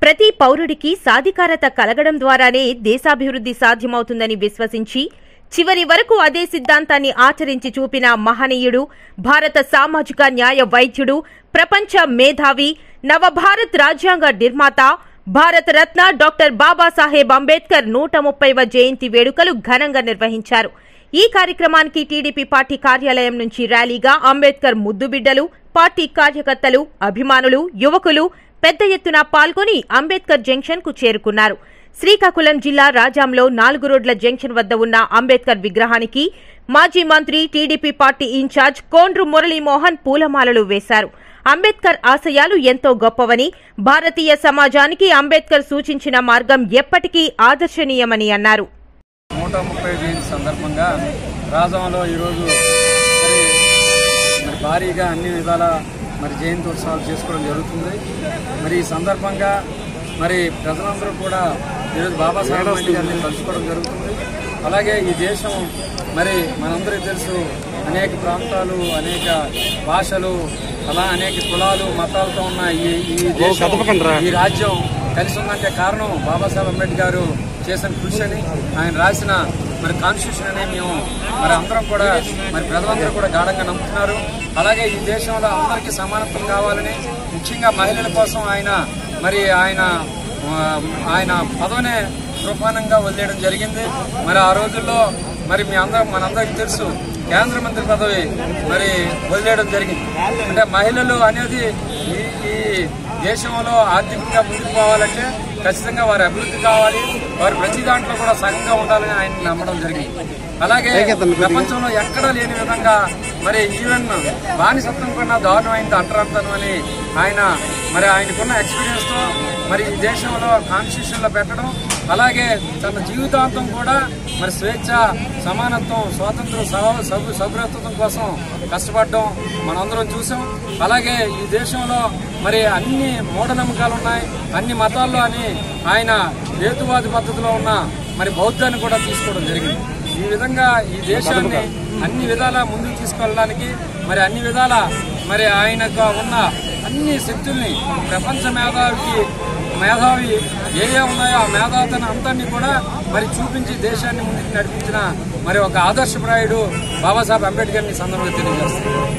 ప్రతి పౌరుడికి సాధికారత కలగడం ద్వారానే దేశాభివృద్ధి సాధ్యమవుతుందని విశ్వసించి చివరి వరకు అదే సిద్ధాంతాన్ని ఆచరించి చూపిన మహనీయుడు భారత సామాజిక న్యాయ వైద్యుడు ప్రపంచ మేధావి నవభారత్ రాజ్యాంగ నిర్మాత భారత రత్న డాక్టర్ బాబాసాహెబ్ అంబేద్కర్ నూట ముప్పైవ జయంతి వేడుకలు ఘనంగా నిర్వహించారు ఈ కార్యక్రమానికి టీడీపీ పార్టీ కార్యాలయం నుంచి ర్యాలీగా అంబేద్కర్ ముద్దుబిడ్డలు పార్టీ కార్యకర్తలు అభిమానులు యువకులు పెద్ద ఎత్తున పాల్గొని అంబేద్కర్ జంక్షన్ కు చేరుకున్నారు శ్రీకాకుళం జిల్లా రాజాంలో నాలుగు రోడ్ల జంక్షన్ వద్ద ఉన్న అంబేద్కర్ విగ్రహానికి మాజీ మంత్రి TDP party incharge Kondru Muralimohan పూలమాలలు వేశారు అంబేద్కర్ ఆశయాలు ఎంతో గొప్పవని భారతీయ సమాజానికి అంబేద్కర్ సూచించిన మార్గం ఎప్పటికీ ఆదర్శనీయమని అన్నారు నూట ముప్పై జయంతి సందర్భంగా రాజంలో ఈరోజు మరి మరి భారీగా అన్ని విధాల మరి జయంతి ఉత్సవాలు చేసుకోవడం జరుగుతుంది మరి ఈ సందర్భంగా మరి ప్రజలందరూ కూడా ఈరోజు బాబాసాహెబ్ అంబేద్కర్ గారిని తలుచుకోవడం జరుగుతుంది అలాగే ఈ దేశం మరి మనందరికీ తెలుసు అనేక ప్రాంతాలు అనేక భాషలు అలా అనేక కులాలు మతాలతో ఉన్న ఈ ఈ దేశం ఈ రాజ్యం కలిసి ఉందంటే కారణం బాబాసాహెబ్ అంబేద్కర్ గారు చేసిన కృషి అని ఆయన రాసిన మరి కాన్స్టిట్యూషన్ అని మేము మరి అందరం కూడా మరి ప్రజలందరూ కూడా గాఢంగా నమ్ముతున్నారు అలాగే ఈ దేశంలో అందరికీ సమానత్వం కావాలని ముఖ్యంగా మహిళల కోసం ఆయన మరి ఆయన ఆ, ఆయన పదవినే కృపానంగా వదిలేయడం జరిగింది మరి ఆ రోజుల్లో మరి మీ అందరం మనందరికీ తెలుసు కేంద్ర మంత్రి పదవి మరి వదిలేయడం జరిగింది అంటే మహిళలు అనేది ఈ ఈ దేశంలో ఆర్థికంగా ముందుకు పోవాలంటే ఖచ్చితంగా వారి అభివృద్ధి కావాలి వారు ప్రతి దాంట్లో కూడా సగంగా ఉండాలని ఆయన నమ్మడం జరిగింది అలాగే ప్రపంచంలో ఎక్కడా లేని విధంగా మరి ఈవెన్ బానిసత్వం కన్నా దారుణమైంది అంటరాంతనం అని ఆయన మరి ఆయనకున్న ఎక్స్పీరియన్స్ తో మరి ఈ దేశంలో కాన్స్టిట్యూషన్ లో పెట్టడం అలాగే తన జీవితాంతం కూడా మరి స్వేచ్ఛ సమానత్వం స్వాతంత్రం సౌ- సౌ- సౌభ్రతత్వం కోసం కష్టపడడం మనందరం చూసాం అలాగే ఈ దేశంలో మరి అన్ని మూఢనమ్మకాలు ఉన్నాయి అన్ని మతాల్లో అని ఆయన హేతువాది పద్ధతిలో ఉన్న మరి బౌద్ధాన్ని కూడా తీసుకోవడం జరిగింది ఈ విధంగా ఈ దేశాన్ని అన్ని విధాల ముందుకు తీసుకెళ్ళడానికి మరి అన్ని విధాల మరి ఆయనకు ఉన్న అన్ని శక్తుల్ని ప్రపంచ మేధావికి మేధావి ఏ ఏ ఉన్నాయో ఆ మేధావితను అంతన్ని కూడా మరి చూపించి దేశాన్ని ముందుకు నడిపించిన మరి ఒక ఆదర్శప్రాయుడు బాబాసాహెబ్ అంబేద్కర్ని ఈ సందర్భంగా తెలియజేస్తారు